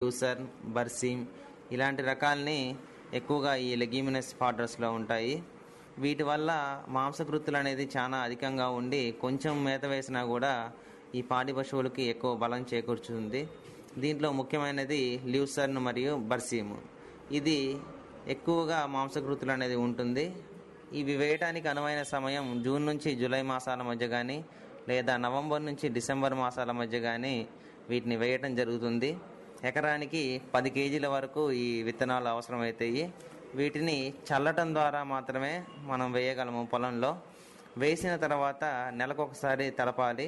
loser బర్సీమ్ ఇలాంటి రకాలని ఎక్కువగా ఈ లెగ్యూమినస్ ఫాడర్స్లో ఉంటాయి వీటి వల్ల మాంసకృతులు అనేది చాలా అధికంగా ఉండి కొంచెం మేత వేసినా కూడా ఈ పాడి పశువులకి ఎక్కువ బలం చేకూర్చుతుంది దీంట్లో ముఖ్యమైనది ల్యూసర్న్ మరియు బర్సీమ్ ఇది ఎక్కువగా మాంసకృతులు అనేది ఉంటుంది ఇవి వేయటానికి అనువైన సమయం జూన్ నుంచి జూలై మాసాల మధ్య కానీ లేదా నవంబర్ నుంచి డిసెంబర్ మాసాల మధ్య కానీ వీటిని వేయటం జరుగుతుంది ఎకరానికి పది కేజీల వరకు ఈ విత్తనాలు అవసరమవుతాయి వీటిని చల్లటం ద్వారా మాత్రమే మనం వేయగలము పొలంలో వేసిన తర్వాత నెలకొకసారి తలపాలి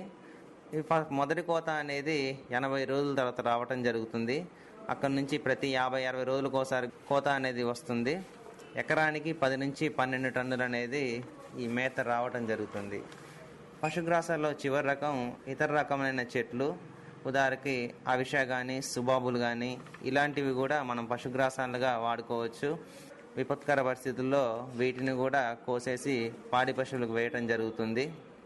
ఈ ఫ- మొదటి కోత అనేది ఎనభై రోజుల తర్వాత రావటం జరుగుతుంది అక్కడ నుంచి ప్రతి యాభై అరవై రోజులకు ఒకసారి కోత అనేది వస్తుంది ఎకరానికి పది నుంచి పన్నెండు టన్నులు అనేది ఈ మేత రావటం జరుగుతుంది పశుగ్రాసాల్లో చివరి రకం ఇతర రకమైన చెట్లు ఉదాహరణకి అవిష కానీ సుబాబులు కానీ ఇలాంటివి కూడా మనం పశుగ్రాసాలుగా వాడుకోవచ్చు విపత్కర పరిస్థితుల్లో వీటిని కూడా కోసేసి పాడి పశువులకు వేయటం జరుగుతుంది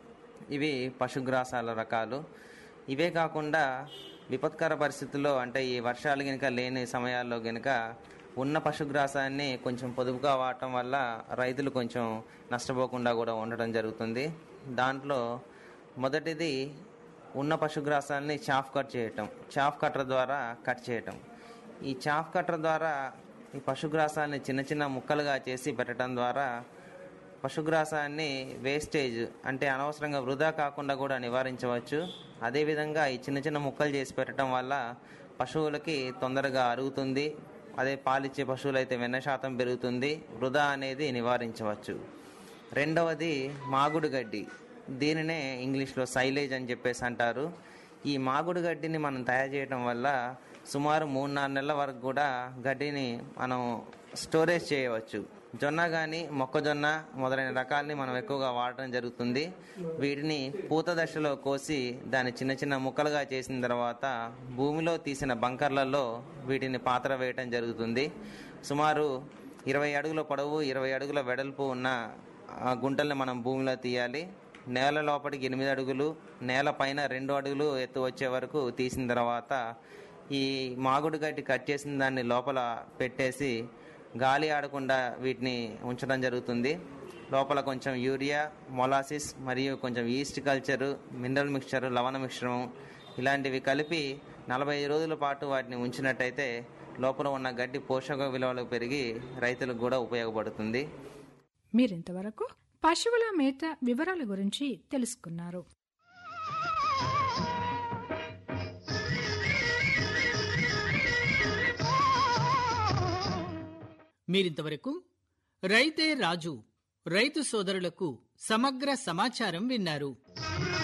ఇవి పశుగ్రాసాల రకాలు ఇవే కాకుండా విపత్కర పరిస్థితుల్లో అంటే ఈ వర్షాలు గనుక లేని సమయాల్లో గనుక ఉన్న పశుగ్రాసాన్ని కొంచెం పొదుపుగా వాడటం వల్ల రైతులు కొంచెం నష్టపోకుండా కూడా ఉండటం జరుగుతుంది దాంట్లో మొదటిది ఉన్న పశుగ్రాసాన్ని చాఫ్ కట్ చేయటం చాఫ్ కట్టర్ ద్వారా కట్ చేయటం ఈ చాఫ్ కట్టర్ ద్వారా ఈ పశుగ్రాసాన్ని చిన్న చిన్న ముక్కలుగా చేసి పెట్టడం ద్వారా పశుగ్రాసాన్ని వేస్టేజ్ అంటే అనవసరంగా వృధా కాకుండా కూడా నివారించవచ్చు అదేవిధంగా ఈ చిన్న చిన్న ముక్కలు చేసి పెట్టడం వల్ల పశువులకి తొందరగా అరుగుతుంది అదే పాలిచ్చే పశువులు అయితే వెన్న శాతం పెరుగుతుంది వృధా అనేది నివారించవచ్చు రెండవది మాగుడు గడ్డి దీనినే ఇంగ్లీష్లో సైలేజ్ అని చెప్పేసి అంటారు ఈ మాగుడు గడ్డిని మనం తయారు చేయడం వల్ల సుమారు మూడు నాలుగు నెలల వరకు కూడా గడ్డిని మనం స్టోరేజ్ చేయవచ్చు జొన్న కానీ మొక్కజొన్న మొదలైన రకాలని మనం ఎక్కువగా వాడటం జరుగుతుంది వీటిని పూత దశలో కోసి దాన్ని చిన్న చిన్న ముక్కలుగా చేసిన తర్వాత భూమిలో తీసిన బంకర్లలో వీటిని పాత్ర వేయటం జరుగుతుంది సుమారు ఇరవై అడుగుల పొడవు ఇరవై అడుగుల వెడల్పు ఉన్న ఆ గుంటల్ని మనం భూమిలో తీయాలి నేల లోపలికి ఎనిమిది అడుగులు నేల పైన రెండు అడుగులు ఎత్తు వచ్చే వరకు తీసిన తర్వాత ఈ మాగుడు గడ్డి కట్ చేసిన దాన్ని లోపల పెట్టేసి గాలి ఆడకుండా వీటిని ఉంచడం జరుగుతుంది లోపల కొంచెం యూరియా మొలాసిస్ మరియు కొంచెం ఈస్ట్ కల్చరు మినరల్ మిక్చరు లవణ మిశ్రమం ఇలాంటివి కలిపి నలభై ఐదు రోజుల పాటు వాటిని ఉంచినట్టయితే లోపల ఉన్న గడ్డి పోషక విలువలు పెరిగి రైతులకు కూడా ఉపయోగపడుతుంది మీరింతవరకు పశువుల మేత వివరాల గురించి తెలుసుకున్నారు మీరింతవరకు రైతే రాజు రైతు సోదరులకు సమగ్ర సమాచారం విన్నారు